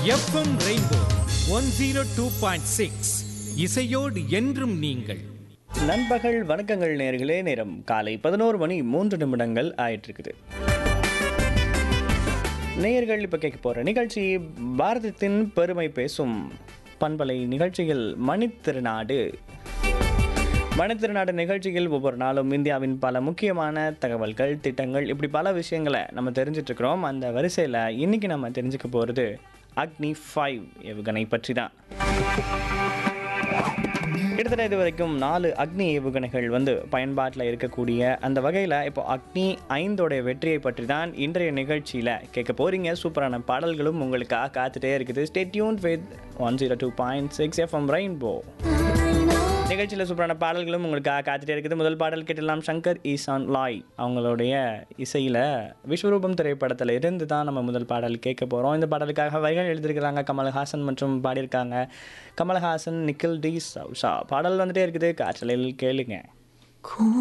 FM rainbow one zero two point six இசையோடு என்றும் நீங்கள் நண்பகல் வணக்கங்கள் நேர்களே நேரம் காலை பதினோரு மணி மூன்று நிமிடங்கள் ஆயிட்டிருக்குது நேயர்கள் இப்போ கேட்க போகிற நிகழ்ச்சி பாரதத்தின் பெருமை பேசும் பண்பலை நிகழ்ச்சியில் மணித்திருநாடு மணித்திருநாடு நிகழ்ச்சியில் ஒவ்வொரு நாளும் இந்தியாவின் பல முக்கியமான தகவல்கள் திட்டங்கள் இப்படி பல விஷயங்களை நம்ம தெரிஞ்சிட்டு இருக்கிறோம் அந்த வரிசையில் இன்னைக்கு நம்ம தெரிஞ்சுக்க போகிறது அக்னி ஃபைவ் ஏவுகணை பற்றி தான் கிட்டத்தட்ட இது வரைக்கும் நாலு அக்னி ஏவுகணைகள் வந்து பயன்பாட்டில் இருக்கக்கூடிய அந்த வகையில் இப்போ அக்னி ஐந்தோடைய வெற்றியை பற்றி தான் இன்றைய நிகழ்ச்சியில் கேட்க போறீங்க சூப்பரான பாடல்களும் உங்களுக்காக காத்துட்டே இருக்குது stay tune with one zero two point six FM rainbow நிகழ்ச்சியில் சூப்பரான பாடல்களும் உங்களுக்காக காத்துட்டே இருக்குது முதல் பாடல் கேட்டலாம் சங்கர் ஈசான் லாய் அவங்களுடைய இசையில் விஸ்வரூபம் திரைப்படத்தில் இருந்து தான் நம்ம முதல் பாடல் கேட்க போகிறோம் இந்த பாடலுக்காக வரிகள் எழுதியிருக்கிறாங்க கமல்ஹாசன் மற்றும் பாடியிருக்காங்க கமல்ஹாசன் நிக்கில் டி சவுசா பாடல் வந்துட்டே இருக்குது காற்றலில் கேளுங்க